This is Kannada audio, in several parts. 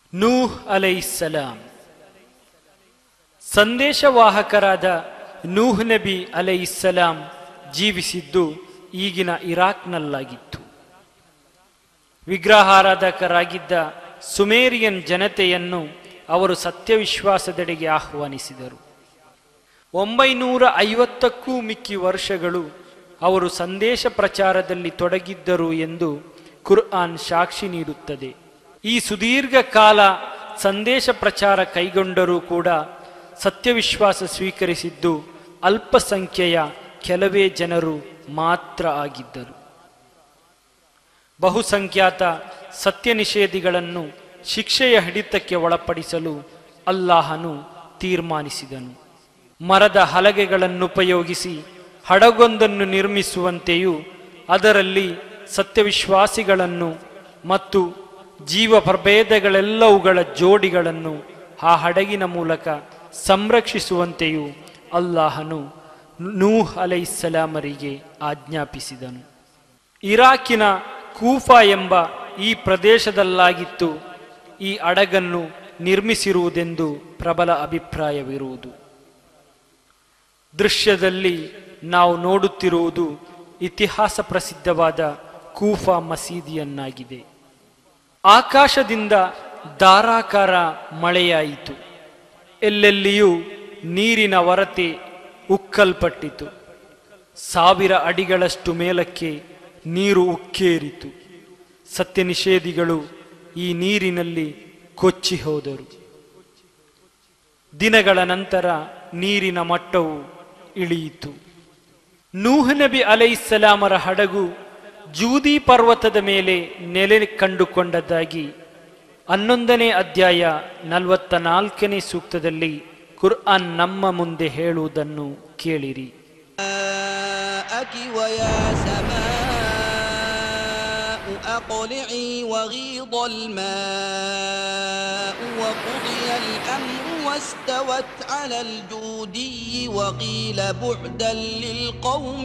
ನೂಹ್ ಅಲೈಸಲಾಂ ಸಂದೇಶವಾಹಕರಾದ ನೂಹ್ ನಬಿ ಅಲೈಸಲಾಂ ಜೀವಿಸಿದ್ದು ಈಗಿನ ಇರಾಕ್ನಲ್ಲಾಗಿತ್ತು ವಿಗ್ರಹಾರಾಧಕರಾಗಿದ್ದ ಸುಮೇರಿಯನ್ ಜನತೆಯನ್ನು ಅವರು ಸತ್ಯವಿಶ್ವಾಸದೆಡೆಗೆ ಆಹ್ವಾನಿಸಿದರು ಒಂಬೈನೂರ ಐವತ್ತಕ್ಕೂ ಮಿಕ್ಕಿ ವರ್ಷಗಳು ಅವರು ಸಂದೇಶ ಪ್ರಚಾರದಲ್ಲಿ ತೊಡಗಿದ್ದರು ಎಂದು ಕುರ್ಆನ್ ಸಾಕ್ಷಿ ನೀಡುತ್ತದೆ ಈ ಸುದೀರ್ಘ ಕಾಲ ಸಂದೇಶ ಪ್ರಚಾರ ಕೈಗೊಂಡರೂ ಕೂಡ ಸತ್ಯವಿಶ್ವಾಸ ಸ್ವೀಕರಿಸಿದ್ದು ಅಲ್ಪಸಂಖ್ಯೆಯ ಕೆಲವೇ ಜನರು ಮಾತ್ರ ಆಗಿದ್ದರು ಬಹುಸಂಖ್ಯಾತ ಸತ್ಯ ನಿಷೇಧಿಗಳನ್ನು ಶಿಕ್ಷೆಯ ಹಿಡಿತಕ್ಕೆ ಒಳಪಡಿಸಲು ಅಲ್ಲಾಹನು ತೀರ್ಮಾನಿಸಿದನು ಮರದ ಹಲಗೆಗಳನ್ನುಪಯೋಗಿಸಿ ಹಡಗೊಂದನ್ನು ನಿರ್ಮಿಸುವಂತೆಯೂ ಅದರಲ್ಲಿ ಸತ್ಯವಿಶ್ವಾಸಿಗಳನ್ನು ಮತ್ತು ಜೀವ ಪ್ರಭೇದಗಳೆಲ್ಲವುಗಳ ಜೋಡಿಗಳನ್ನು ಆ ಹಡಗಿನ ಮೂಲಕ ಸಂರಕ್ಷಿಸುವಂತೆಯೂ ಅಲ್ಲಾಹನು ನೂಹ್ ಅಲೈಸಲಾಮರಿಗೆ ಆಜ್ಞಾಪಿಸಿದನು ಇರಾಕಿನ ಕೂಫಾ ಎಂಬ ಈ ಪ್ರದೇಶದಲ್ಲಾಗಿತ್ತು ಈ ಹಡಗನ್ನು ನಿರ್ಮಿಸಿರುವುದೆಂದು ಪ್ರಬಲ ಅಭಿಪ್ರಾಯವಿರುವುದು ದೃಶ್ಯದಲ್ಲಿ ನಾವು ನೋಡುತ್ತಿರುವುದು ಇತಿಹಾಸ ಪ್ರಸಿದ್ಧವಾದ ಕೂಫಾ ಮಸೀದಿಯನ್ನಾಗಿದೆ ಆಕಾಶದಿಂದ ಧಾರಾಕಾರ ಮಳೆಯಾಯಿತು ಎಲ್ಲೆಲ್ಲಿಯೂ ನೀರಿನ ಹೊರತೆ ಉಕ್ಕಲ್ಪಟ್ಟಿತು ಸಾವಿರ ಅಡಿಗಳಷ್ಟು ಮೇಲಕ್ಕೆ ನೀರು ಉಕ್ಕೇರಿತು ಸತ್ಯ ನಿಷೇಧಿಗಳು ಈ ನೀರಿನಲ್ಲಿ ಕೊಚ್ಚಿ ಹೋದರು ದಿನಗಳ ನಂತರ ನೀರಿನ ಮಟ್ಟವು ಇಳಿಯಿತು ನೂಹ್ ನಬಿ ಅಲೈಸಲಾಮರ ಹಡಗು ಜೂದಿ ಪರ್ವತದ ಮೇಲೆ ನೆಲೆ ಕಂಡುಕೊಂಡದ್ದಾಗಿ ಹನ್ನೊಂದನೇ ಅಧ್ಯಾಯ ನಲವತ್ತ ನಾಲ್ಕನೇ ಸೂಕ್ತದಲ್ಲಿ ಕುರ್ಆನ್ ನಮ್ಮ ಮುಂದೆ ಹೇಳುವುದನ್ನು ಕೇಳಿರಿ ماءك ويا سماء أقلعي وغيض الماء وقضي الأمر واستوت على الجودي وقيل بعدا للقوم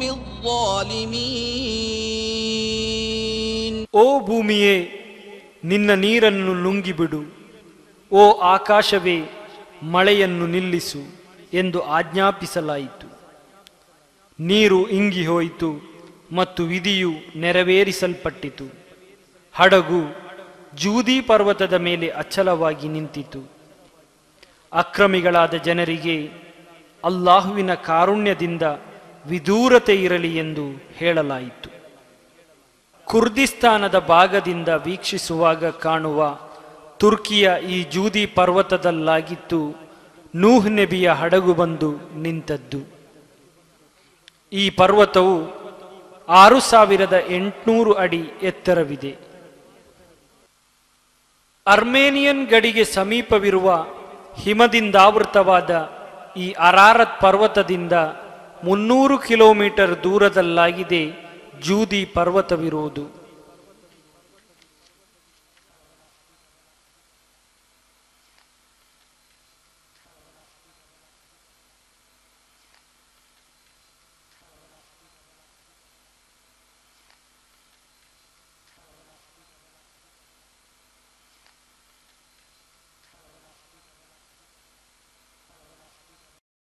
الظالمين ಓ ಭೂಮಿಯೇ ನಿನ್ನ ನೀರನ್ನು ನುಂಗಿಬಿಡು ಓ ಆಕಾಶವೇ ಮಳೆಯನ್ನು ನಿಲ್ಲಿಸು ಎಂದು ಆಜ್ಞಾಪಿಸಲಾಯಿತು ನೀರು ಇಂಗಿ ಹೋಯಿತು ಮತ್ತು ವಿಧಿಯು ನೆರವೇರಿಸಲ್ಪಟ್ಟಿತು ಹಡಗು ಜೂದಿ ಪರ್ವತದ ಮೇಲೆ ಅಚಲವಾಗಿ ನಿಂತಿತು ಅಕ್ರಮಿಗಳಾದ ಜನರಿಗೆ ಅಲ್ಲಾಹುವಿನ ಕಾರುಣ್ಯದಿಂದ ವಿದೂರತೆ ಇರಲಿ ಎಂದು ಹೇಳಲಾಯಿತು ಕುರ್ದಿಸ್ತಾನದ ಭಾಗದಿಂದ ವೀಕ್ಷಿಸುವಾಗ ಕಾಣುವ ತುರ್ಕಿಯ ಈ ಜೂದಿ ಪರ್ವತದಲ್ಲಾಗಿತ್ತು ನೂಹ್ ನಬಿಯ ಹಡಗು ಬಂದು ನಿಂತದ್ದು ಈ ಪರ್ವತವು ಆರು ಸಾವಿರದ ಎಂಟುನೂರು ಅಡಿ ಎತ್ತರವಿದೆ ಅರ್ಮೇನಿಯನ್ ಗಡಿಗೆ ಸಮೀಪವಿರುವ ಹಿಮದಿಂದಾವೃತವಾದ ಈ ಅರಾರತ್ ಪರ್ವತದಿಂದ ಮುನ್ನೂರು ಕಿಲೋಮೀಟರ್ ದೂರದಲ್ಲಾಗಿದೆ ಜೂದಿ ಪರ್ವತವಿರುವುದು